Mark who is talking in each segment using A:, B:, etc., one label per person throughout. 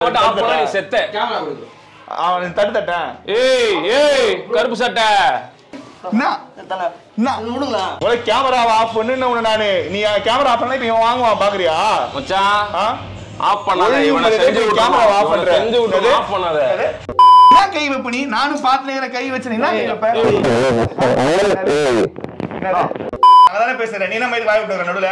A: போட்டு ஆஃப் பண்ணா நீ செத்த
B: கேமரா கொடுக்கு
C: அவன் தட்டு தட்டேன்
A: ஏய் ஏய் கருப்பு சட்டை
C: என்ன என்ன
B: விடுங்களா
C: உனக்கு கேமராவை ஆஃப் பண்ணுன்னு உன்னை நானு நீ கேமரா ஆஃப் பண்ணா இப்ப இவன் வாங்குவான் பாக்குறியா
A: மச்சான்
C: ஆ?
A: ஆஃப் பண்ணாத
C: ஒழுங்கு
A: இவனை
C: பண்ணு,
A: செஞ்சு
C: டேய்,
A: விட்டு
C: camera off பண்ற.
A: செஞ்சு விட்டு
C: என்னது?
A: ஆஃப் பண்ணாத
C: என்ன கை வைப்ப நீ நானும் பாத்துனேங்கிற கை வச்சு நீ என்ன கை வைப்ப அங்கதானே பேசுறேன் நீ என்ன மாதிரி வாய் விட்டு நடுவுல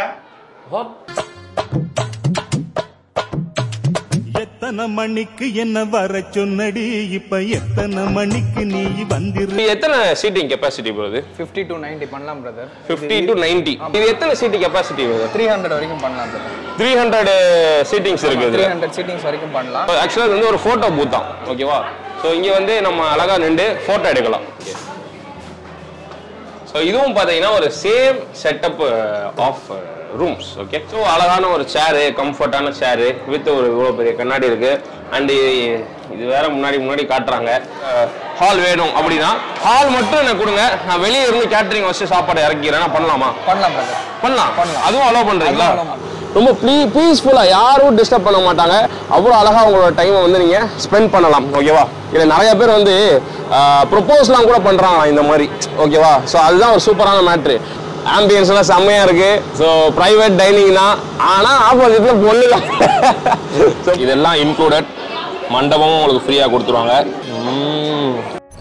D: எத்தனை மணிக்கு என்ன வர சொன்னடி இப்ப எத்தனை மணிக்கு நீ வந்திரு
A: இது எத்தனை சீட்டிங் கெப்பாசிட்டி போகுது
E: ஃபிஃப்டி டு நைன்டி பண்ணலாம் பிரதர்
A: 50 டு 90 இது எத்தனை சீட்டிங் கெப்பாசிட்டி வருது
E: த்ரீ ஹண்ட்ரட் வரைக்கும் பண்ணலாம் பிரதர்
A: த்ரீ ஹண்ட்ரட் சீட்டிங்ஸ் இருக்கு
E: த்ரீ
A: இதுல
E: ஹண்ட்ரட் சீட்டிங்ஸ் வரைக்கும் பண்ணலாம்
A: ஆக்சுவலாக இது வந்து ஒரு ஃபோட்டோ பூத் தான் ஓகேவா ஸோ இங்கே வந்து நம்ம அழகாக நின்று ஃபோட்டோ எடுக்கலாம் ஸோ இதுவும் பார்த்தீங்கன்னா ஒரு same setup of rooms okay so அழகான ஒரு சேரு கம்ஃபர்டான சேரு வித் ஒரு இவ்வளோ பெரிய கண்ணாடி இருக்கு அண்டு இது வேற முன்னாடி முன்னாடி காட்டுறாங்க ஹால் வேணும் அப்படின்னா ஹால் மட்டும் எனக்கு கொடுங்க நான் வெளியே இருந்து கேட்டரிங் வச்சு சாப்பாடு இறக்கிறேன் நான் பண்ணலாமா
E: பண்ணலாம் பிரதர்
A: பண்ணலாம்
E: பண்ணலாம்.
A: அதுவும் அலோவ் பண்றீங்களா
E: அதுவும் allow
A: ரொம்ப ப்ளீ பீஸ்ஃபுல்லாக யாரும் டிஸ்டர்ப் பண்ண மாட்டாங்க அவ்வளோ அழகாக உங்களோட டைமை வந்து நீங்கள் ஸ்பெண்ட் பண்ணலாம் ஓகேவா இதில் நிறைய பேர் வந்து ப்ரொப்போஸ்லாம் கூட பண்ணுறாங்க இந்த மாதிரி ஓகேவா ஸோ அதுதான் ஒரு சூப்பரான மேட்ரு ஆம்பியன்ஸ் எல்லாம் செம்மையாக இருக்கு ஸோ ப்ரைவேட் டைனிங் தான் ஆனால் ஆப்போசிட்டில் பொண்ணு தான் ஸோ இதெல்லாம் இன்க்ளூடட் மண்டபமும் உங்களுக்கு ஃப்ரீயாக கொடுத்துருவாங்க உம்.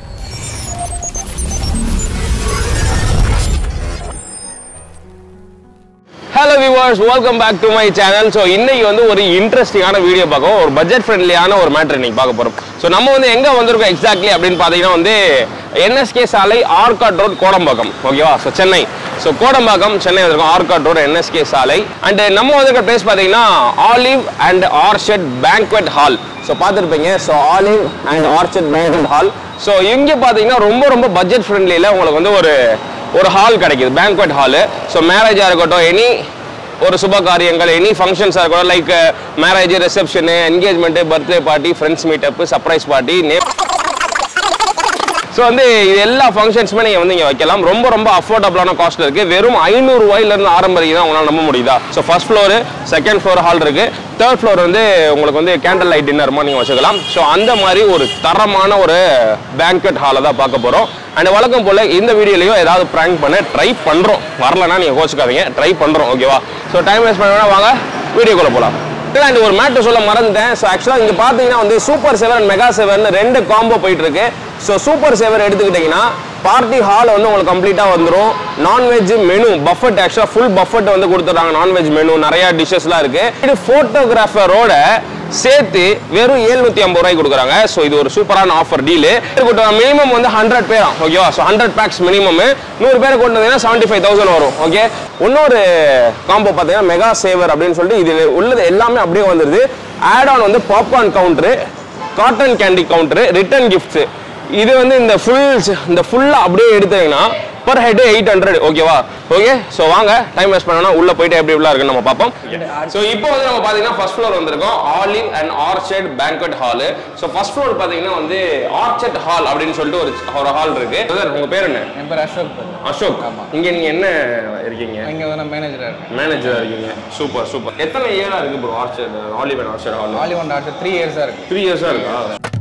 A: Hello viewers welcome back to my channel so இன்னைக்கு வந்து ஒரு இன்ட்ரெஸ்டிங்கான வீடியோ பார்க்கும் ஒரு பட்ஜெட் ஃப்ரெண்ட்லியான ஒரு மேட்ரு இன்னைக்கு பார்க்க போகிறோம் ஸோ நம்ம வந்து எங்கே வந்திருக்கோம் எக்ஸாக்ட்லி அப்படின்னு பார்த்தீங்கன்னா வந்து என்எஸ்கே சாலை ஆர்காட் ரோட் கோடம்பாக்கம் ஓகேவா ஸோ சென்னை ஸோ கோடம்பாக்கம் சென்னை வந்திருக்கோம் ஆர்காட் ரோட் என்எஸ்கே சாலை அண்ட் நம்ம வந்திருக்க பிளேஸ் பார்த்தீங்கன்னா Olive and Orchard banquet hall so பார்த்துருப்பீங்க so Olive and Orchard banquet hall so இங்கே பார்த்தீங்கன்னா ரொம்ப ரொம்ப பட்ஜெட் ஃப்ரெண்ட்லியில் உங்களுக்கு வந்து ஒரு ஒரு ஹால் கிடைக்குது பேங்க்வெட் ஹாலு ஸோ மேரேஜாக இருக்கட்டும் எனி ஒரு சுப காரியங்கள் எனி ஃபங்க்ஷன்ஸாக இருக்கட்டும் like marriage reception engagement birthday party friends meetup surprise party நே ஸோ வந்து இது எல்லா ஃபங்க்ஷன்ஸுமே நீங்கள் வந்து இங்கே வைக்கலாம் ரொம்ப ரொம்ப அஃபோர்டபுளான காஸ்ட்டில் இருக்குது வெறும் ஐநூறுரூவாயிலேருந்து ஆரம்பிக்கு தான் உங்களால் நம்ப முடியுதா so first floor second floor hall இருக்குது தேர்ட் ஃப்ளோர் வந்து உங்களுக்கு வந்து கேண்டில் லைட் டின்னர்மா நீங்கள் வச்சுக்கலாம் ஸோ அந்த மாதிரி ஒரு தரமான ஒரு பேங்க்வெட் ஹாலை தான் பார்க்க போகிறோம் அண்ட் வழக்கம் போல் இந்த வீடியோலையும் ஏதாவது ப்ராங்க் பண்ண ட்ரை பண்ணுறோம் வரலன்னா நீங்கள் கோச்சுக்காதீங்க ட்ரை பண்ணுறோம் ஓகேவா ஸோ டைம் வேஸ்ட் பண்ண வேணா வாங்க வீடியோக்குள்ளே போகலாம் இல்லை இந்த ஒரு மேட்ரு சொல்ல மறந்துட்டேன் ஸோ ஆக்சுவலாக இங்கே பார்த்தீங்கன்னா வந்து super seven and mega seven ரெண்டு காம்போ போயிட்டு இருக்கு ஸோ சூப்பர் செவன் எடுத்துக்கிட்டிங்கன்னா பார்ட்டி ஹால் வந்து உங்களுக்கு கம்ப்ளீட்டாக வந்துடும் நான்வெஜ் மெனு பஃபட் ஆக்சுவலாக ஃபுல் பஃபட் வந்து கொடுத்துட்றாங்க நான்வெஜ் மெனு நிறையா டிஷ்ஷஸ்லாம் இருக்குது இது ஃபோட்டோகிராஃபரோட சேர்த்து வெறும் ஏழ்நூத்தி ஐம்பது ரூபாய்க்கு கொடுக்குறாங்க ஸோ இது ஒரு சூப்பரான ஆஃபர் டீலு மினிமம் வந்து ஹண்ட்ரட் பேரா ஓகேவா ஸோ ஹண்ட்ரட் பேக்ஸ் மினிமம் நூறு பேர் கொண்டு வந்தீங்கன்னா செவன்ட்டி ஃபைவ் தௌசண்ட் வரும் ஓகே இன்னொரு காம்போ பார்த்தீங்கன்னா மெகா சேவர் அப்படின்னு சொல்லிட்டு இது உள்ளது எல்லாமே அப்படியே வந்துருது ஆட் ஆன் வந்து popcorn counter cotton candy counter return gifts இது வந்து இந்த ஃபுல் இந்த ஃபுல்லாக அப்படியே எடுத்தீங்கன்னா பர் ஹெட் எயிட் ஹண்ட்ரட் ஓகேவா ஓகே ஸோ வாங்க டைம் வேஸ்ட் பண்ணனா உள்ள போயிட்டு எப்படி எப்படிலாம் இருக்குன்னு நம்ம பார்ப்போம் ஸோ இப்போ வந்து நம்ம பார்த்தீங்கன்னா ஃபர்ஸ்ட் ஃப்ளோர் வந்திருக்கோம் Olive and Orchard banquet hall so first floor பார்த்தீங்கன்னா வந்து ஆர்ச்சர்ட் ஹால் அப்படின்னு சொல்லிட்டு ஒரு ஒரு ஹால் இருக்கு Brother, உங்க பேர் என்ன
E: என் பேர் அசோக் brother.
A: அசோக் இங்க நீங்க என்ன இருக்கீங்க
E: இங்க வந்து நான் மேனேஜராக இருக்கேன்
A: மேனேஜரா இருக்கீங்க சூப்பர் சூப்பர் எத்தனை இயரா இருக்கு bro Orchard Olive and Orchard hall
E: Olive and Orchard three இயர்ஸாக இருக்கு
A: த்ரீ இயர்ஸா இருக்கா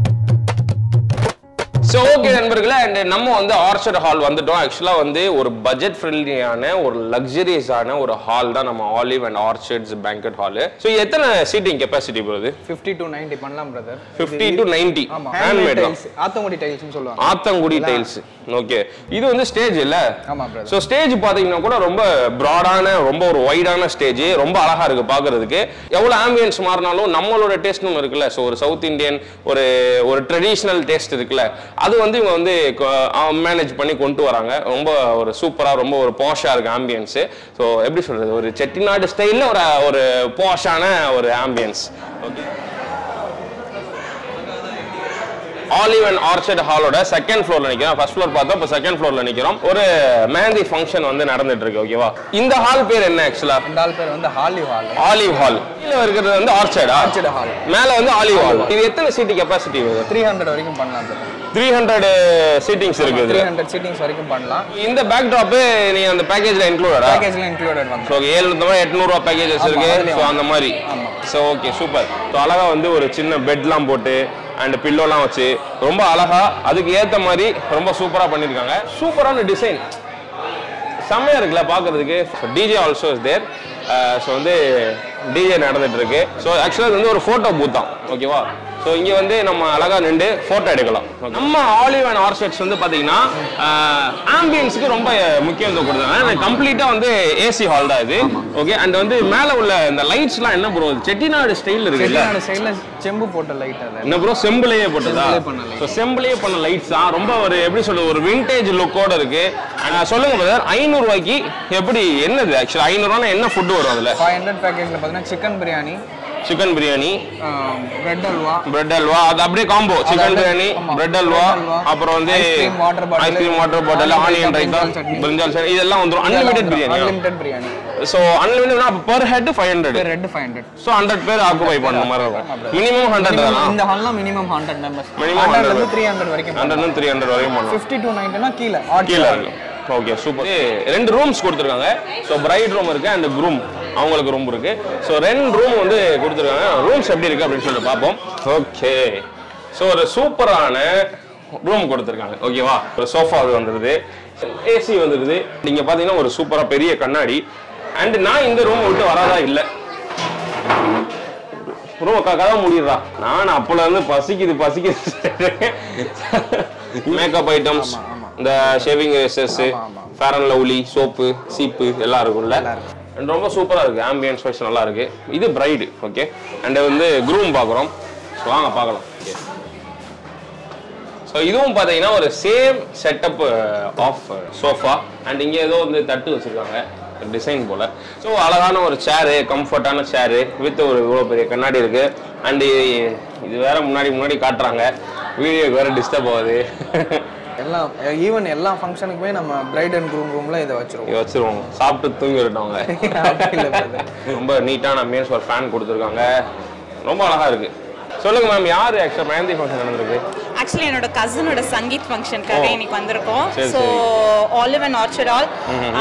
A: ஸோ ஓகே நண்பர்களே அண்ட் நம்ம வந்து ஆர்ச்சர்ட் ஹால் வந்துட்டோம் ஆக்சுவலாக வந்து ஒரு பட்ஜெட் ஃப்ரெண்ட்லியான ஒரு லக்ஸரியஸான ஒரு ஹால் தான் நம்ம Olive and Orchards banquet hall so எத்தனை சீட்டிங் கெப்பாசிட்டி போகுது
E: ஃபிஃப்டி டு நைன்டி பண்ணலாம் பிரதர்
A: ஃபிஃப்டி டு நைன்டி
E: ஆமா
A: ஹேண்ட்மேட் தான்
E: டைல்ஸ் ஆத்தங்குடி டைல்ஸ்னு சொல்லுவாங்க
A: ஆத்தங்குடி டைல்ஸ் ஓகே இது வந்து ஸ்டேஜ் இல்ல
E: ஆமா பிரதர்
A: ஸோ ஸ்டேஜ் பார்த்தீங்கன்னா கூட ரொம்ப ப்ராடான ரொம்ப ஒரு வைடான ஸ்டேஜ் ரொம்ப அழகா இருக்கு பார்க்கிறதுக்கு எவ்வளோ ஆம்பியன்ஸ் மாறினாலும் நம்மளோட டேஸ்ட் ஒன்று இருக்குல்ல ஸோ ஒரு சவுத் இந்தியன் ஒரு ஒரு ட்ரெடிஷ்னல் டேஸ்ட் இருக்குல்ல அது வந்து இவங்க வந்து மேனேஜ் பண்ணி கொண்டு வராங்க ரொம்ப ஒரு சூப்பராக ரொம்ப ஒரு பாஷாக இருக்கு ஆம்பியன்ஸு ஸோ எப்படி சொல்றது ஒரு செட்டிநாடு ஸ்டைலில் ஒரு ஒரு பாஷான ஒரு ambience okay Olive and Orchard ஹாலோட செகண்ட் ஃப்ளோர்ல நிக்கிறோம் ஃபர்ஸ்ட் ஃப்ளோர் பார்த்தோம் இப்போ செகண்ட் ஃப்ளோர்ல நிக்கிறோம் ஒரு மெஹந்தி ஃபங்க்ஷன் வந்து நடந்துட்டு இருக்கு ஓகேவா இந்த ஹால் பேர் என்ன ஆக்சுவலா
E: இந்த ஆள் பேர் வந்து ஹாலி ஹால்
A: ஆலிவ் ஹால் கீழே இருக்கிறது வந்து ஆர்ச்சர்டா
E: ஆர்ச்சர்ட் ஹால்
A: மேல வந்து ஆலிவ் ஹால் இது எத்தனை சீட்டு கெப்பாசிட்டி வருது
E: த்ரீ ஹண்ட்ரட் வரைக்கும் பண்ணலாம் brother
A: three hundred seatings
E: three
A: இருக்குது
E: ஹண்ட்ரட் சீட்டிங்ஸ் வரைக்கும் பண்ணலாம்
A: இந்த பேக் ட்ராப்பு நீங்க அந்த பேக்கேஜ்ல இன்க்ளூடடா
E: பேக்கேஜ்ல இன்க்ளூடட் வந்து
A: ஸோ ஏழுநூறு எட்நூறுவா பேக்கேஜஸ்
E: ஆமா,
A: இருக்கு
E: அதுலயும்
A: ஸோ அந்த மாதிரி ஸோ ஓகே சூப்பர் ஸோ அழகா வந்து ஒரு சின்ன பெட்லாம் போட்டு அண்ட் பில்லோலாம் வச்சு ரொம்ப அழகா அதுக்கு ஏத்த மாதிரி ரொம்ப சூப்பரா பண்ணியிருக்காங்க சூப்பரான டிசைன் செம்மையா இருக்குல்ல பார்க்கிறதுக்கு DJ also is there so வந்து டிஜே நடந்துட்டு இருக்கு ஸோ ஆக்சுவலாக இது வந்து ஒரு ஃபோட்டோ பூத் தான் ஓகேவா ஸோ இங்கே வந்து நம்ம அழகா நின்று ஃபோட்டோ எடுக்கலாம் நம்ம ஆலிவ் அண்ட் ஆர்ச்சர்ட்ஸ் வந்து பார்த்தீங்கன்னா ஆம்பியன்ஸுக்கு ரொம்ப முக்கியத்துவம் கொடுத்தாங்க கம்ப்ளீட்டாக வந்து ஏசி ஹால் தான் இது ஓகே அண்ட் வந்து மேலே உள்ள இந்த லைட்ஸ்லாம் என்ன ப்ரோ செட்டிநாடு ஸ்டைல் இருக்குல்ல
E: செட்டிநாடு சைடில் செம்பு போட்ட லைட் அது
A: என்ன ப்ரோ செம்பிளையே போட்டதா
E: செம்பிலே பண்ண light.
A: ஸோ செம்பிளையே பண்ண லைட்ஸ் தான் ரொம்ப ஒரு எப்படி சொல்றது ஒரு விண்டேஜ் லுக்கோட இருக்கு அண்ட் சொல்லுங்க பிரதர் ஐநூறு ரூபாய்க்கு எப்படி என்னது ஆக்சுவலா ஐநூறுவா என்ன ஃபுட் வரும் அதுல
E: ஃபைவ் ஹண்ட்ரட் பேக்கேஜில் பார்த்தீங்கன்னா chicken biryani
A: chicken biryani
E: bread halwa
A: bread halwa அது அப்படியே காம்போ சிக்கன்
E: அப்படியே-
A: பிரியாணி
E: ஆமா.
A: பிரெட் அல்வா
E: bread halwa,
A: அப்புறம் வந்து
E: ice cream, water bottle,
A: ice cream water bottle
E: onion
A: onion
E: raita,
A: raita
E: brinjal chutney.
A: Brinjal chutney இதெல்லாம் வந்துரும் unlimited biryani
E: unlimited biryani
A: so அன்லிமிடெட்னா பர் ஹெட் ஃபைவ் ஹண்ட்ரட்
E: ரெட் ஃபைவ் ஹண்ட்ரட்
A: ஸோ ஹண்ட்ரட் பேர் ஆக்குபை பண்ண மாதிரி இருக்கும் மினிமம் ஹண்ட்ரட் தானா
E: இந்த ஹால்லாம் மினிமம் ஹண்ட்ரட் மெம்பர்ஸ்
A: Minimum
E: ஹண்ட்ரட்லேருந்து
A: 100.
E: த்ரீ ஹண்ட்ரட் வரைக்கும்
A: ஹண்ட்ரட் த்ரீ ஹண்ட்ரட் வரைக்கும் பண்ணலாம்
E: ஃபிஃப்டி டூ நைன்ட்டினா கீழே ஆட்
A: கீழே இருக்கும் ஓகே சூப்பர் ரெண்டு ரூம்ஸ் கொடுத்துருக்காங்க ஸோ பிரைட் ரூம் இருக்கு அண்ட் குரூம் அவங்களுக்கு ரூம் இருக்கு ஸோ ரெண்டு ரூம் வந்து கொடுத்துருக்காங்க ரூம்ஸ் எப்படி இருக்கு அப்படின்னு சொல்லிட்டு பார்ப்போம் ஓகே ஸோ ஒரு சூப்பரான ரூம் கொடுத்துருக்காங்க ஓகேவா ஒரு சோஃபா அது வந்துருது ஏசி வந்துருது நீங்க பாத்தீங்கன்னா ஒரு சூப்பரா பெரிய கண்ணாடி அண்ட் நான் இந்த ரூம் விட்டு வராதா இல்லை ரூம் கதவை முடிடுறா நான் அப்பல இருந்து பசிக்குது பசிக்குது மேக்கப் ஐட்டம்ஸ் இந்த shaving razors Fair and Lovely soap சீப்பு எல்லாம் இருக்கும்ல And ரொம்ப சூப்பரா இருக்கு ஆம்பியன்ஸ் வைஸ் நல்லா இருக்கு இது பிரைடு ஓகே அண்ட் வந்து குரூம் பார்க்குறோம் ஸோ வாங்க பார்க்கலாம் ஸோ இதுவும் பார்த்தீங்கன்னா ஒரு same setup of sofa and இங்கே ஏதோ வந்து தட்டு வச்சிருக்காங்க டிசைன் போல ஸோ அழகான ஒரு சேரு கம்ஃபர்டான சேரு வித் ஒரு இவ்வளோ பெரிய கண்ணாடி இருக்கு அண்ட் இது வேற முன்னாடி முன்னாடி காட்டுறாங்க வீடியோக்கு வேற டிஸ்டர்ப் ஆகுது
E: எல்லாம் ஈவன் எல்லா ஃபங்க்ஷனுக்குமே நம்ம பிரைட் அண்ட் குரூம் ரூம்ல இதை வச்சிருவோம்
A: இதை வச்சிருவோம் சாப்பிட்டு தூங்கி விட்டவங்க
E: அப்படி இல்ல brother.
A: ரொம்ப நீட்டான மீன்ஸ் ஒரு ஃபேன் கொடுத்துருக்காங்க ரொம்ப அழகா இருக்கு சொல்லுங்க மேம் யார் ஆக்சுவலாக மெஹந்தி ஃபங்க்ஷன் நடந்திருக்கு
B: ஆக்சுவலி என்னோட கசினோட சங்கீத் ஃபங்க்ஷனுக்காக
A: ஓ.
B: இன்னைக்கு வந்திருக்கோம்
A: சரி,
B: ஸோ
A: சரி.
B: Olive and Orchard hall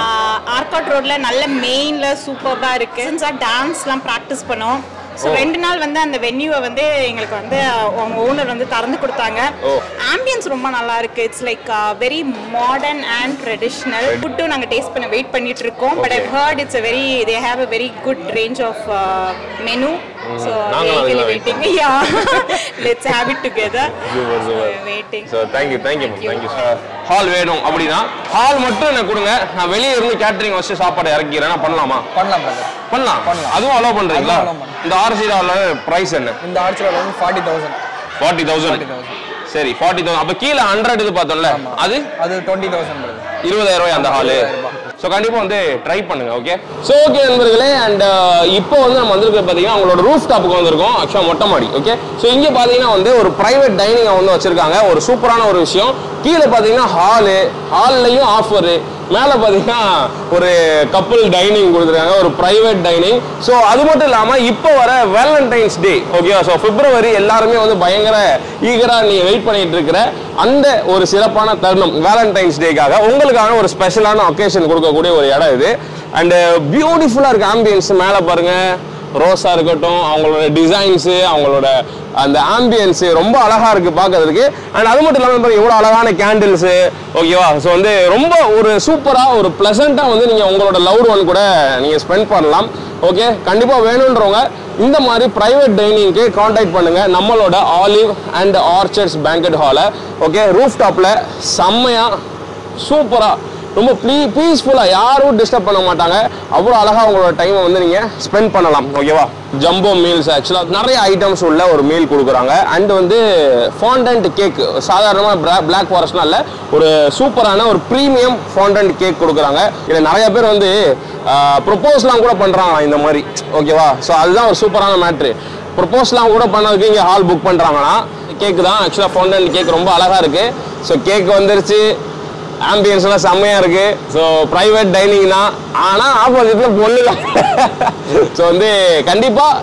B: Arcot ரோட்ல நல்ல மெயின்ல சூப்பர்பா இருக்கு டான்ஸ்லாம் ப்ராக்டிஸ் பண்ணோம் ஸோ
A: ஓ.
B: ரெண்டு நாள் வந்து அந்த வென்யூவை வந்து எங்களுக்கு வந்து அவங்க ஓனர் வந்து திறந்து கொடுத்தாங்க
A: ஓ.
B: ஆம்பியன்ஸ் ரொம்ப நல்லா இருக்கு it's like very modern and traditional ஃபுட்டும் நாங்கள் டேஸ்ட் பண்ண வெயிட் பண்ணிட்டு இருக்கோம் but I
A: Okay.
B: Heard it's a very they have a very good range of menu so
A: நாங்களும் அதுக்கு
B: waiting yeah let's have it together
A: Super, super.
B: Waiting
A: so thank you thank you ma'am thank you hall வேணும் அப்படின்னா hall மட்டும் எனக்கு கொடுங்க நான் வெளியே இருந்து கேட்டரிங் வச்சு சாப்பாடு இறக்கிறேன் நான் பண்ணலாமா
E: பண்ணலாம் பிரதர்
A: பண்ணலாம்
E: பண்ணலாம்.
A: அதுவும் அலோவ் பண்றீங்களா
E: அதுவும் allow பண்ணலாம்.
A: இந்த ஆர்சி ப்ரைஸ் என்ன
E: இந்த ஆர்ச்சரில் வந்து ஃபார்ட்டி தௌசண்ட்
A: ஃபார்ட்டி தௌசண்ட்
E: 40,000.
A: சரி ஃபார்ட்டி தௌசண்ட் அப்போ கீழே ஹண்ட்ரட் இது பார்த்தோம்ல அது
E: அது டுவெண்ட்டி தௌசண்ட் பிரதர்
A: இருபதாயிரம் ரூபாய் அந்த ஹாலு
E: 20,000
A: ஸோ கண்டிப்பாக வந்து ட்ரை பண்ணுங்க ஓகே ஸோ ஓகே நண்பர்களே அண்ட் இப்போ வந்து நம்ம வந்திருக்க பார்த்தீங்கன்னா அவங்களோட ரூஃப் டாப்புக்கு வந்திருக்கோம் ஆக்சுவலாக மொட்டை மாடி ஓகே ஸோ இங்கே பார்த்தீங்கன்னா வந்து ஒரு ப்ரைவேட் டைனிங் வந்து வச்சிருக்காங்க ஒரு சூப்பரான ஒரு விஷயம் கீழே பார்த்தீங்கன்னா ஹாலு ஹால்லையும் ஆஃபரு மேலே பார்த்தீங்கன்னா ஒரு கப்புள் டைனிங் கொடுத்துருக்காங்க ஒரு ப்ரைவேட் டைனிங் ஸோ அது மட்டும் இல்லாமல் இப்போ வர வேலண்டைன்ஸ் டே ஓகேவா ஸோ பிப்ரவரி எல்லாருமே வந்து பயங்கர ஈகராக நீங்கள் வெயிட் பண்ணிட்டு இருக்கிற அந்த ஒரு சிறப்பான தருணம் வேலண்டைன்ஸ் டேக்காக உங்களுக்கான ஒரு ஸ்பெஷலான ஒகேஷன் கொடுக்கக்கூடிய ஒரு இடம் இது அண்டு பியூட்டிஃபுல்லாக இருக்கு ஆம்பியன்ஸ் மேலே பாருங்க ரோஸா இருக்கட்டும் அவங்களோட டிசைன்ஸு அவங்களோட அந்த ஆம்பியன்ஸு ரொம்ப அழகா இருக்கு பார்க்கறதுக்கு அண்ட் அது மட்டும் இல்லாமல் பாருங்க இவ்வளோ அழகான கேண்டில்ஸு ஓகேவா ஸோ வந்து ரொம்ப ஒரு சூப்பராக ஒரு ப்ளசண்ட்டாக வந்து நீங்கள் உங்களோட லவ்ட் ஒன் கூட நீங்கள் ஸ்பெண்ட் பண்ணலாம் ஓகே கண்டிப்பாக வேணுன்றவங்க இந்த மாதிரி ப்ரைவேட் டைனிங்க்கு காண்டாக்ட் பண்ணுங்க நம்மளோட ஆலிவ் அண்ட் ஆர்ச்சர்ஸ் பேங்கட் ஹாலை ஓகே ரூஃப் டாப்பில் செம்மையாக சூப்பராக ரொம்ப ப்ளீ பீஸ்ஃபுல்லாக யாரும் டிஸ்டர்ப் பண்ண மாட்டாங்க அவ்வளோ அழகாக உங்களோட டைமை வந்து நீங்கள் ஸ்பெண்ட் பண்ணலாம் ஓகேவா ஜம்போ மீல்ஸ் ஆக்சுவலாக நிறைய ஐட்டம்ஸ் உள்ள ஒரு மீல் கொடுக்குறாங்க அண்ட் வந்து ஃபாண்டன்ட் கேக் சாதாரணமாக பிளாக் ஃபாரஸ்ட்லாம் இல்லை ஒரு சூப்பரான ஒரு ப்ரீமியம் ஃபாண்டன்ட் கேக் கொடுக்குறாங்க இதில் நிறைய பேர் வந்து ப்ரொப்போஸ்லாம் கூட பண்ணுறாங்க இந்த மாதிரி ஓகேவா ஸோ அதுதான் ஒரு சூப்பரான மேட்ரு ப்ரொப்போஸ்லாம் கூட பண்ணதுக்கு இங்கே ஹால் புக் பண்ணுறாங்கன்னா கேக் தான் ஆக்சுவலாக ஃபவுண்டன் கேக் ரொம்ப அழகாக இருக்குது ஸோ கேக் வந்துருச்சு ஆம்பியன்ஸ் எல்லாம் செம்மையா இருக்கு ஸோ ப்ரைவேட் டைனிங் தான் ஆனால் ஆப்போசிட்ல பொண்ணு தான் ஸோ வந்து கண்டிப்பா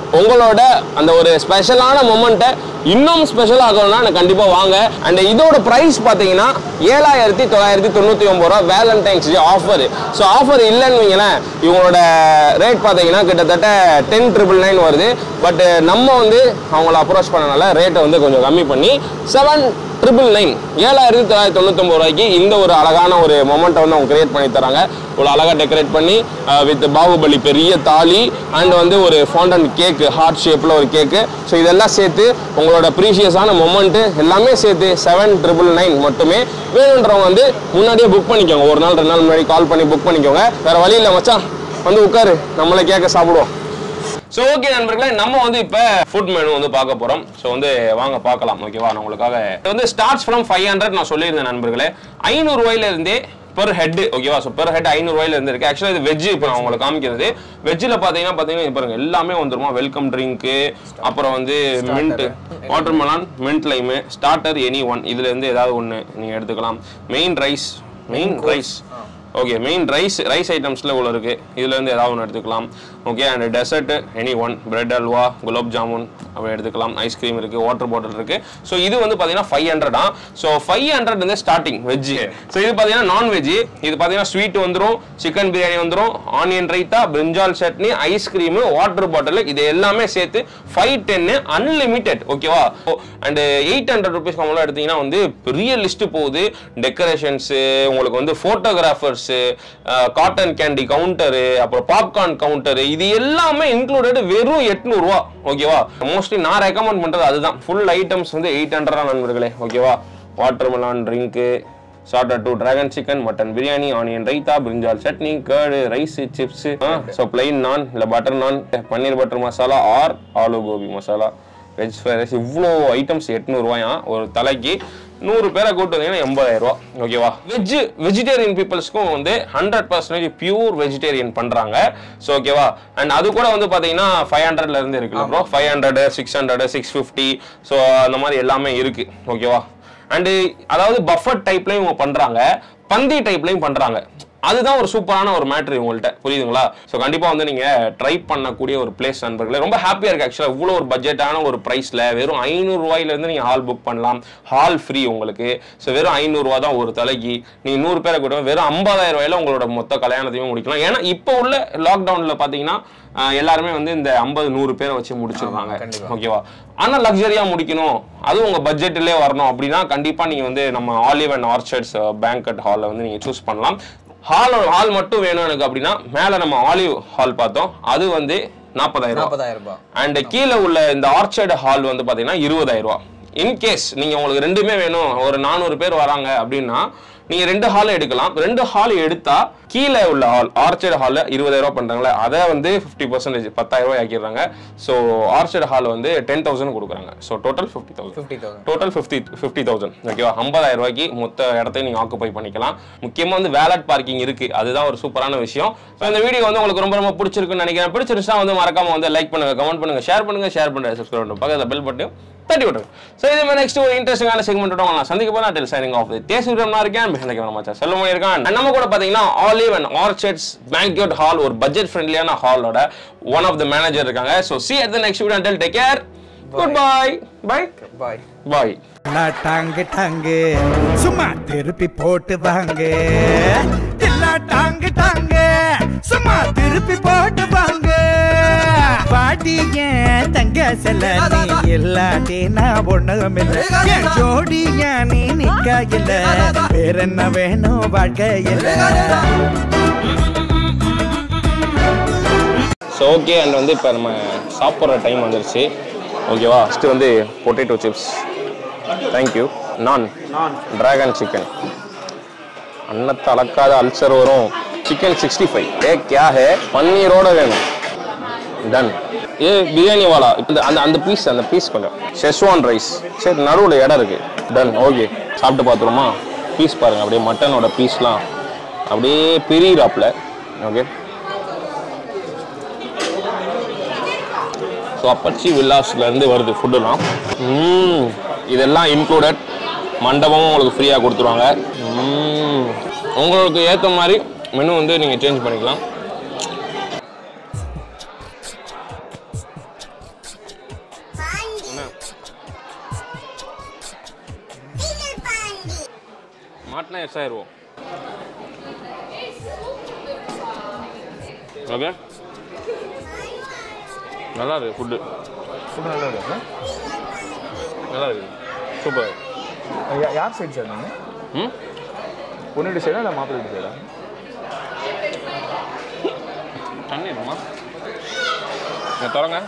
A: உங்களோட அந்த ஒரு ஸ்பெஷலான மொமெண்ட்டை இன்னும் ஸ்பெஷல் ஆகணும்னா எனக்கு கண்டிப்பாக வாங்க அண்ட் இதோட ப்ரைஸ் பார்த்தீங்கன்னா ஏழாயிரத்தி தொள்ளாயிரத்தி தொண்ணூற்றி ஒம்பது ரூபா Valentine's day offer so offer இல்லைன்னு வைங்களேன் இவங்களோட ரேட் பார்த்தீங்கன்னா கிட்டத்தட்ட டென் ட்ரிபிள் நைன் வருது பட் நம்ம வந்து அவங்கள அப்ரோச் பண்ணனால ரேட்டை வந்து கொஞ்சம் கம்மி பண்ணி செவன் ட்ரிபிள் நைன் ஏழாயிரத்தி தொள்ளாயிரத்தி தொண்ணூத்தொம்பது ரூபாய்க்கு இந்த ஒரு அழகான ஒரு மொமெண்ட்டை வந்து அவங்க கிரியேட் பண்ணி தராங்க இவ்வளோ அழகாக டெக்கரேட் பண்ணி வித் பாகுபலி பெரிய தாலி அண்ட் வந்து ஒரு ஃபாண்டன் கேக்கு ஹார்ட் ஷேப்பில் ஒரு கேக்கு ஸோ இதெல்லாம் சேர்த்து உங்களோட ப்ரீஷியஸான மொமெண்ட்டு எல்லாமே சேர்த்து செவன் ட்ரிபிள் நைன் மட்டுமே வேணுன்றவங்க வந்து முன்னாடியே புக் பண்ணிக்கோங்க ஒரு நாள் ரெண்டு நாள் முன்னாடி கால் பண்ணி புக் பண்ணிக்கோங்க வேறு வழி இல்லை மச்சான் வந்து உட்காரு நம்மளே கேட்க சாப்பிடுவோம் ஸோ ஓகே நண்பர்களே நம்ம வந்து இப்போ ஃபுட் மெனு வந்து பார்க்க போகிறோம் ஸோ வந்து வாங்க பார்க்கலாம் ஓகேவா நான் உங்களுக்காக இது வந்து ஸ்டார்ட்ஸ் ஃப்ரம் ஃபைவ் ஹண்ட்ரட் நான் சொல்லியிருந்தேன் நண்பர்களே ஐநூறுரூவாயில இருந்தே பெர் ஹெட் ஓகேவா ஸோ பெர் ஹெட் ஐநூறுரூவாயில இருந்து இருக்கு ஆக்சுவலாக இது வெஜ் இப்போ நான் உங்களுக்கு காமிக்கிறது வெஜ்ஜில் பார்த்தீங்கன்னா பார்த்தீங்கன்னா இங்க பாருங்க எல்லாமே வந்துருமா வெல்கம் ட்ரிங்க்கு அப்புறம் வந்து mint watermelon mint lime starter any one இதுல இருந்து ஏதாவது ஒன்று நீங்கள் எடுத்துக்கலாம் main rice main rice okay main rice rice ஐட்டம்ஸில் இவ்வளோ இருக்குது இதுல இருந்து ஏதாவது ஒன்று எடுத்துக்கலாம் okay and dessert any one bread halwa gulab jamun அப்படி எடுத்துக்கலாம் ஐஸ்கிரீம் இருக்குது வாட்டர் பாட்டில் இருக்குது ஸோ இது வந்து பார்த்தீங்கன்னா ஃபைவ் ஹண்ட்ரடா ஸோ ஃபைவ் ஹண்ட்ரட் வந்து ஸ்டார்டிங் வெஜ்ஜு ஸோ இது பார்த்தீங்கன்னா நான் வெஜ்ஜு இது பார்த்தீங்கன்னா ஸ்வீட் வந்துடும் சிக்கன் பிரியாணி வந்துடும் onion raita brinjal chutney ice cream water bottle இது எல்லாமே சேர்த்து ஃபைவ் டென்னு அன்லிமிட்டெட் ஓகேவா அண்ட் எயிட் ஹண்ட்ரட் ருபீஸ் கம்மலாம் எடுத்தீங்கன்னா வந்து பெரிய லிஸ்ட் போகுது டெக்கரேஷன்ஸு உங்களுக்கு வந்து ஃபோட்டோகிராஃபர்ஸு காட்டன் கேண்டி கவுண்டரு அப்புறம் பாப்கார்ன் கவுண்டரு இது எல்லாமே இன்க்ளூடட் வெறும் எட்நூறுவா ஓகேவா மோஸ்ட்லி நான் ரெக்கமெண்ட் பண்றது அதுதான் ஃபுல் ஐட்டம்ஸ் வந்து எயிட் ஹண்ட்ரட் நண்பர்களே ஓகேவா watermelon drink starter two dragon chicken mutton biryani onion raita brinjal chutney curd rice chips so plain naan இல்லை butter naan paneer butter masala or aloo gobi masala veg fried rice இவ்வளோ ஐட்டம்ஸ் எட்நூறுவாயா ஒரு தலைக்கு நூறு பேரை கூட்டு வந்தீங்கன்னா எண்பதாயிரம் ரூபா ஓகேவா வெஜ் வெஜிடேரியன் பீப்புள்ஸ்க்கும் வந்து ஹண்ட்ரட் பர்சன்டேஜ் பியூர் வெஜிடேரியன் பண்றாங்க ஸோ ஓகேவா அண்ட் அது கூட வந்து பார்த்தீங்கன்னா ஃபைவ் ஹண்ட்ரட்ல இருந்து இருக்குல்ல bro five hundred six hundred six fifty so அந்த மாதிரி எல்லாமே இருக்கு ஓகேவா அண்டு அதாவது பஃபட் டைப்லையும் இவங்க பண்றாங்க பந்தி டைப்லையும் பண்றாங்க அதுதான் ஒரு சூப்பரான ஒரு மேட்ரு உங்கள்கிட்ட புரியுதுங்களா ஸோ கண்டிப்பாக வந்து நீங்கள் ட்ரை பண்ணக்கூடிய ஒரு பிளேஸ் நண்பர்களே ரொம்ப ஹாப்பியாக இருக்கு ஆக்சுவலாக இவ்வளோ ஒரு பட்ஜெட்டான ஒரு ப்ரைஸில் வெறும் ஐநூறுரூவாயிலேருந்து நீங்கள் ஹால் புக் பண்ணலாம் ஹால் ஃப்ரீ உங்களுக்கு ஸோ வெறும் ஐநூறுரூவா தான் ஒரு தலைக்கு நீங்கள் நூறு பேரை கூட வெறும் ஐம்பதாயிரம் ரூபாயில உங்களோட மொத்த கல்யாணத்தையும் முடிக்கலாம் ஏன்னா இப்போ உள்ள லாக்டவுனில் பார்த்தீங்கன்னா ஆஹ், எல்லாருமே வந்து இந்த ஐம்பது நூறு பேரை வச்சு முடிச்சிருவாங்க ஓகேவா ஆனால் லக்ஸரியாக முடிக்கணும் அதுவும் உங்கள் பட்ஜெட்டிலே வரணும் அப்படின்னா கண்டிப்பாக நீங்கள் வந்து நம்ம ஆலிவ் அண்ட் ஆர்ச்சர்ட்ஸ் பேங்கட் ஹாலில் வந்து நீங்கள் சூஸ் பண்ணலாம் ஹால் ஹால் மட்டும் வேணும் எனக்கு அப்படின்னா மேலே நம்ம ஆலிவ் ஹால் பார்த்தோம் அது வந்து நாற்பதாயிரம்
E: நாற்பதாயிரம் ரூபாய்
A: அண்ட் கீழே உள்ள இந்த ஆர்ச்சர்டு ஹால் வந்து பார்த்தீங்கன்னா இருபதாயிரம் ரூபா இன்கேஸ் நீங்கள் உங்களுக்கு ரெண்டுமே வேணும் ஒரு நானூறு பேர் வராங்க அப்படின்னா நீங்க ரெண்டு ஹால் எடுக்கலாம் ரெண்டு ஹால் எடுத்தா கீழே உள்ள ஹால் ஆர்ச்சர்ட் ஹாலில் இருபதாயிரம் ரூபாய் பண்றாங்களே அதை வந்து ஃபிஃப்டி பர்சன்டேஜ் பத்தாயிரம் ரூபாய் ஆக்கிடுறாங்க ஸோ ஆர்ச்சர்ட் ஹால் வந்து டென் தௌசண்ட் கொடுக்குறாங்க so total fifty thousand
E: fifty thousand
A: total fifty fifty thousand ஓகேவா ஐம்பதாயிரம் ரூபாய்க்கு மொத்த இடத்தையும் நீங்கள் ஆக்குபை பண்ணிக்கலாம் முக்கியமாக வந்து வேலட் பார்க்கிங் இருக்கு அதுதான் ஒரு சூப்பரான விஷயம் ஸோ இந்த வீடியோ வந்து உங்களுக்கு ரொம்ப ரொம்ப பிடிச்சிருக்குன்னு நினைக்கிறேன் பிடிச்சிருந்துச்சா வந்து மறக்காம வந்து லைக் பண்ணுங்க கமெண்ட் பண்ணுங்க ஷேர் பண்ணுங்க ஷேர் பண்ணுங்க சப்ஸ்கிரைப் பண்ணுங்க பக்கத்தில் பெல் பட்டு தட்டி விட்டுருங்க ஸோ இதே மாதிரி நெக்ஸ்ட் ஒரு இன்ட்ரெஸ்டிங்கான செக்மெண்ட் நான் சந்திக்க போனா டெல் சைனிங் ஆஃப் தேசியம் நான் இருக்கேன் மிக மச்சா செல்வம் இருக்கான் And நம்ம கூட பார்த்தீங்கன்னா Olive and Orchards banquet Hall ஒரு பட்ஜெட் ஃப்ரெண்ட்லியான ஹாலோட ஒன் ஆஃப் த மேனேஜர் இருக்காங்க so see at the next video till take care good bye bye
E: bye
A: bye
D: எல்லாம் டாங்கு டாங்கு சும்மா திருப்பி போட்டு வாங்க எல்லாம் டாங்கு டாங்கு சும்மா திருப்பி போட்டு வாங்க பாட்டி ஏன் தங்க செல்ல நீ இல்லாட்டி நான் ஒண்ணும் இல்ல என் ஜோடி ஏன் நீ நிக்க இல்ல வேற என்ன வேணும் வாழ்க்கையில்
A: ஸோ ஓகே அண்ட் வந்து இப்போ நம்ம சாப்பிட்ற டைம் வந்துருச்சு ஓகேவா ஃபஸ்ட்டு வந்து பொட்டேட்டோ சிப்ஸ் தேங்க்யூ நான் டிராகன் சிக்கன் அன்னத்தை அளக்காத அல்சர் வரும் சிக்கன் சிக்ஸ்டி ஃபைவ் ஏ கியா ஹே பன்னீரோட வேணும் டன் ஏ பிரியாணி வாலா இப்போ அந்த அந்த பீஸ் அந்த பீஸ் கொஞ்சம் ஷெஸ்வான் ரைஸ் சரி நடுவில் இடம் இருக்கு டன் ஓகே சாப்பிட்டு பார்த்துருமா பீஸ் பாருங்க அப்படியே மட்டனோட பீஸ்லாம் அப்படியே பிரியிறாப்புல ஓகே ஸோ அப்பச்சி வில்லாஸ்லேருந்து வருது ஃபுட்டுலாம் ம், இதெல்லாம் இன்க்ளூடட் மண்டபமும் உங்களுக்கு ஃப்ரீயாக கொடுத்துருவாங்க ம், உங்களுக்கு ஏற்ற மாதிரி மெனு வந்து நீங்கள் சேஞ்ச் பண்ணிக்கலாம் மாட்டினா எஸ் ஆயிடுவோம் ஓகே நல்லா இருக்கு ஃபுட்டு
C: ஃபுட் நல்லா இருக்கு
A: நல்லா இருக்கு சூப்பர்
C: யா- யார் சைடு சார் நீங்கள்
A: ம்
C: பொண்ணு வீட்டு சைடா இல்லை மாப்பிள்ளை வீட்டு சைடா
A: தண்ணி இருக்குமா இங்க தொடங்க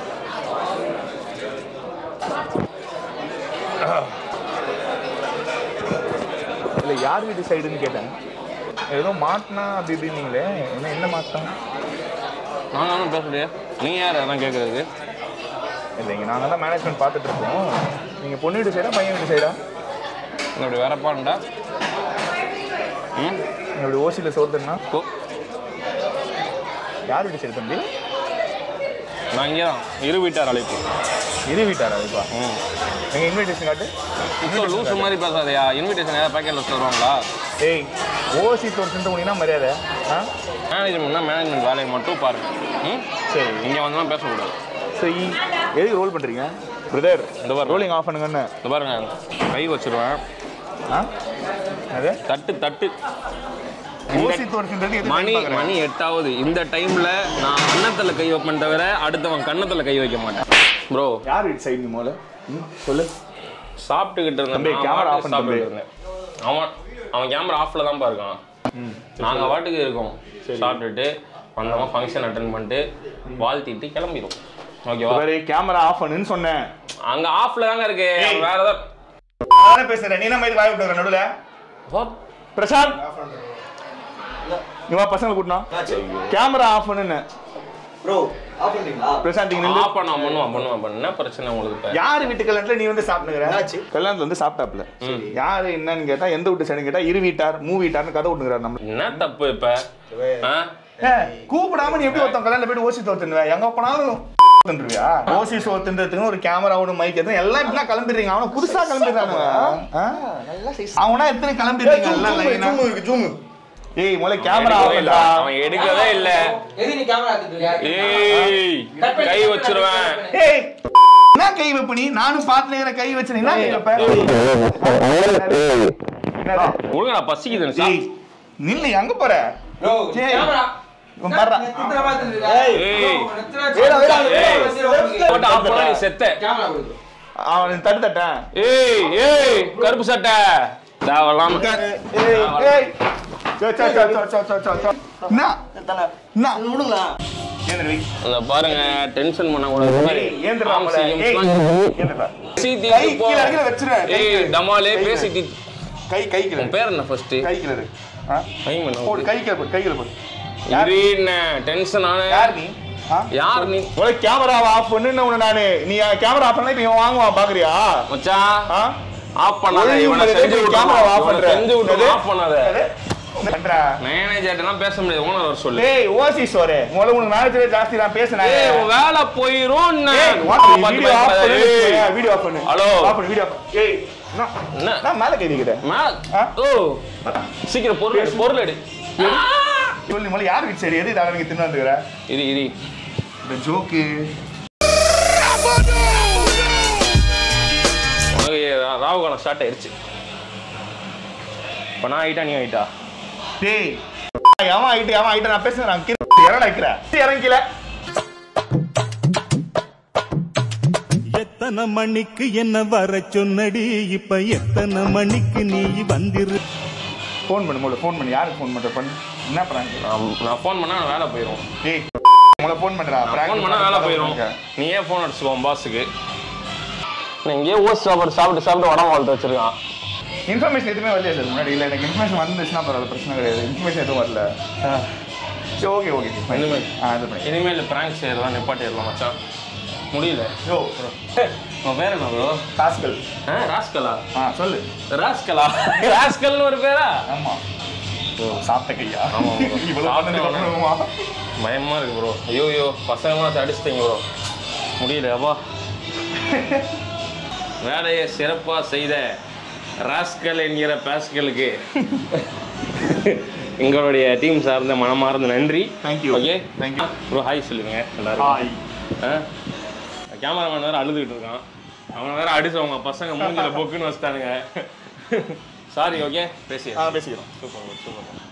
C: இல்லை யார் வீட்டு சைடுன்னு கேட்டேன் ஏதோ மாட்டினா அப்படி இப்படின்னீங்களே என்ன என்ன மாட்டினா
A: நான் ஒன்றும் பேசலையே நீங்கள் யார் அதான் கேட்குறது
C: இல்லைங்க நாங்கள் தான் மேனேஜ்மெண்ட் பார்த்துட்டு இருக்கோம் நீங்கள் பொண்ணு வீட்டு சைடா பையன் வீட்டு சைடா
A: இப்படி வரப்பான்டா ம்
C: நீங்கள் இப்படி ஓசியில் சோத்துனா
A: போ
C: யார் வீட்டு சைடு தம்பி
A: நான் இங்கே தான் இரு வீட்டார் அழைப்பு
C: இது வீட்டாரா இப்போ
A: ம்
C: எங்கள் இன்விடேஷன் காட்டு
A: இப்போ லூசு மாதிரி பேசாதயா இன்விடேஷன் ஏதாவது பேக்கெட்டில் வச்சு தருவாங்களா
C: ஏய் ஓசி தோர்த்துட்டு போனீங்கன்னா மரியாதை ஆ
A: மேனேஜ்மெண்ட்னா மேனேஜ்மெண்ட் வேலையை மட்டும் பாருங்க ம்
C: சரி
A: இங்கே வந்தெல்லாம் பேசக்கூடாது
C: சரி எதுக்கு ரோல் பண்ணுறீங்க பிரதர்
A: இந்த பாரு.
C: ரோலிங் ஆஃப் பண்ணுங்கன்னு
A: இந்த பாருங்க கை வச்சிருவேன்
C: ஆ அது
A: தட்டு தட்டு
C: ஓசி தோர்த்துன்றது எது
A: மணி மணி எட்டாவது இந்த டைம்ல நான் அன்னத்துல கை வைப்பேன் தவிர அடுத்தவன் கன்னத்துல கை வைக்க மாட்டேன் ப்ரோ
C: யார் வீட்டு சைடு நீ மோல ம் சொல்லு
A: சாப்பிட்டுக்கிட்டு இருந்தேன்
C: தம்பி,
A: நான்
C: camera
A: பாட்டுக்கு
C: off பண்ணு தம்பி.
A: சாப்பிட்டுட்டு இருந்தேன் அவன் அவன் கேமரா ஆஃப்ல தான் இருக்கான் நாங்க பாட்டுக்கு இருக்கோம் சாப்பிட்டுட்டு வந்தவன் ஃபங்க்ஷன் அட்டன் பண்ணிட்டு வாழ்த்திட்டு கிளம்பிடும் ஓகேவா
C: வேற கேமரா ஆஃப் பண்ணுன்னு சொன்னேன்
A: அங்க ஆஃப்ல தாங்க இருக்கு அவன் வேற ஏதாவது
C: நானே பேசுறேன் நீ நம்ம இது வாய் விட்டு நடுவில்
A: What?
C: பிரசாந்த் நீ வா பசங்களை கூட்டினா கேமரா ஆஃப் பண்ணுன்னு
F: ப்ரோ ஆஃப் பண்ணீங்களா
C: பிரசாந்த் இங்க நில்லு
A: ஆஃப் பண்ணா பண்ணுவான் பண்ணுவான் பண்ணு. என்ன பிரச்சனை உங்களுக்கு இப்ப
C: யார் வீட்டு கல்யாணத்துல நீ வந்து சாப்பிட்டுங்கிற
F: என்னாச்சு?
C: கல்யாணத்துல வந்து சாப்பிட்டாப்ல யாரு என்னன்னு கேட்டா எந்த வீட்டு சைடு கேட்டா இரு வீட்டார் மூ வீட்டார்னு கதை விட்டுங்கிறார் நம்ம
A: என்ன தப்பு இப்ப ஆ?
C: ஏ, கூப்பிடாம நீ எப்படி ஒருத்தன் கல்யாணம் போயிட்டு ஓசி தோத்துனுவ எங்க போனாலும் தந்துருவியா ஓசி சோத்துன்றதுக்கு ஒரு கேமராவோட மைக் எதுவும் எல்லாம் இப்படிலாம் கிளம்பிடுறீங்க அவன புதுசா கிளம்பிடுறாங்க
F: நல்லா சைஸ்
C: அவனா எத்தனை கிளம்பிடுறீங்க எல்லாம் லைனா
F: ஜூம் இருக்கு ஜூம்
C: ஏய் முதல்ல கேமரா
A: எடுக்கவே இல்ல.
C: ஆஃப்
A: அவன் எடுக்கவே இல்ல
E: எது நீ கேமரா எடுத்துட்டு
A: ஏய் கை வச்சிருவேன்
C: ஏய் என்ன கை வைப்ப நீ நானும் பாத்துனேங்கிற கை வச்சு நீ என்ன கை வைப்ப என்னடா?
A: ஒழுங்கா நான் பசிக்குதுன்னு
C: ஏய்,
A: சாப்பிட்டு
C: நில்லு எங்க போற
E: ப்ரோ
C: ஏய்.
E: கேமரா
C: இவன் பாருடா.
A: ஏய். ஏய். போட்டு ஆஃப் பண்ணா நீ செத்த
E: கேமரா கொடுத்து
C: அவன் தட்டு தட்டேன்
A: ஏய் ஏய் கருப்பு சட்டை தேவலாம்
C: ஏய் ஏய் சோ சோ சோ சோ சோ சோ சோ சோ என்ன என்ன
F: விடுங்களா
C: ஏந்திர வை
A: அத பாருங்க டென்ஷன் பண்ண கூடாது
C: ஏய் ஏந்திரா அவள ஏய் ஏந்திரா
A: பேசி
C: கை கீழ இறக்கி வச்சிருவேன் கை
A: ஏய்
C: கீழ.
A: டமாலே
C: கை
A: பேசி
C: கீழ. கை கை கீழ
A: உன் பேர் என்ன ஃபர்ஸ்ட்
C: கை கீழ இருக்கு ஆ
A: கை பண்ணு
C: போடு கை கீழ போடு கை கீழ போடு யார்
A: இருண்ண டென்ஷன் ஆன
C: யார் நீ ஆ
A: யார் நீ
C: ஒரு கேமராவை ஆஃப் பண்ணுன்னு உன்னை நானு நீ கேமரா ஆஃப் பண்ணா இப்போ இவன் வாங்குவான் பாக்குறியா
A: மச்சான்
C: ஆ
A: ஆஃப் பண்ணாத
C: ஒழுங்கு
A: இவனை
C: மரியாதை
A: செஞ்சு விட்டு
C: camera off பண்ற.
A: செஞ்சு விட்டு
C: என்னது?
A: ஆஃப் பண்ணாத
C: என்னது? என்ன பண்ற
A: மேனேஜர்ட்டலாம் பேச முடியாது ஓனர் வர சொல்லு
C: டேய் ஓசி சோரே முதல்ல உனக்கு மேனேஜரே ஜாஸ்தி நான் பேசுனேன்
A: ஏய் உன் வேலை போயிரும்
C: ஏய் வீடியோ ஆஃப் பண்ணு வீடியோ ஆஃப் பண்ணு
A: ஹலோ.
C: ஆஃப் பண்ணு வீடியோ ஏய் என்ன
A: என்ன
C: நான் மேல கை வைக்கிறேன்
A: மேல
C: ஆ?
A: ஓ சீக்கிரம் பொருள் எடு பொருள் எடு
C: சொல்லு முதல்ல யார் வீட்டு சரி எது இதாக நீங்க தின்னு வந்துக்கிற
A: இது இது
C: இந்த ஜோக்கு
A: உனக்கு ரா- ராகு காலம் ஸ்டார்ட் ஆயிருச்சு இப்போ நான் ஆயிட்டா நீ ஆயிட்டா
C: டேய் எவன் ஆயிட்டு எவன் ஆயிட்டு நான் பேசுறேன் நான் கீழே இறங்க வைக்கிறேன் இறங்கில
G: எத்தனை மணிக்கு என்ன வர சொன்னடி இப்ப எத்தனை மணிக்கு நீ வந்திரு
C: ஃபோன் பண்ணு முதல்ல ஃபோன் பண்ணு யாருக்கு ஃபோன் பண்ற பண்ணு என்ன பண்ணாங்க
A: நான் நான் ஃபோன் பண்ணா நான் வேலை போயிடும்
C: டேய் முதல்ல ஃபோன் பண்றா
A: ஃபோன் பண்ணா வேலை போயிடும் நீ ஏன் ஃபோன் அடிச்சுக்கோம் பாஸுக்கு நான் இங்கேயே ஓஸ் சாப்பாடு சாப்பிட்டு சாப்பிட்டு உடம்பு வளர்த்து வச்சிருக்கான்
C: இன்ஃபர்மேஷன் எதுவுமே வரலையா சார் முன்னாடி இல்லை எனக்கு இன்ஃபர்மேஷன் வந்துச்சுன்னா பரவாயில்ல பிரச்சனை கிடையாது இன்ஃபர்மேஷன் எதுவும் வரல சரி ஓகே ஓகே
A: இனிமேல்.
C: ஆ இது பண்ணி
A: இனிமேல் பிராங்க் செய்யறதா நிப்பாட்டிடலாம் மச்சான் முடியல
C: யோ
A: உன் பேர் என்ன ப்ரோ
C: டாஸ்கல்
A: ஆ ராஸ்கலா
C: ஆ சொல்லு
A: ராஸ்கலா ராஸ்கல்னு ஒரு பேரா
C: ஆமா ஓ சாப்பிட்ட கையா
A: ஆமா bro.
C: இவ்வளவு
A: சாப்பிட்ட
C: பண்ணதுக்கு அப்புறமா
A: பயமா இருக்கு ப்ரோ ஐயோ ஐயோ பசங்களாம் அடிச்சிட்டீங்க ப்ரோ முடியல அப்பா வேலையை சிறப்பா செய்த ராஸ்கல் என்கிற பாஸ்கலுக்கு எங்களுடைய டீம் சார்ந்த மனமார்ந்த நன்றி
C: Thank you.
A: Okay
C: Thank you.
A: Bro hi சொல்லுங்க
C: ஹாய்
A: எல்லாரும் கேமராமேன் வேற அழுதுகிட்டு இருக்கான் அவனை வேற அடிச்சு அவங்க பசங்க மூஞ்சில பொக்குன்னு வச்சிட்டானுங்க சாரி ஓகே பேசி
C: ஆ பேசிக்கிறோம்
A: சூப்பர் சூப்பர்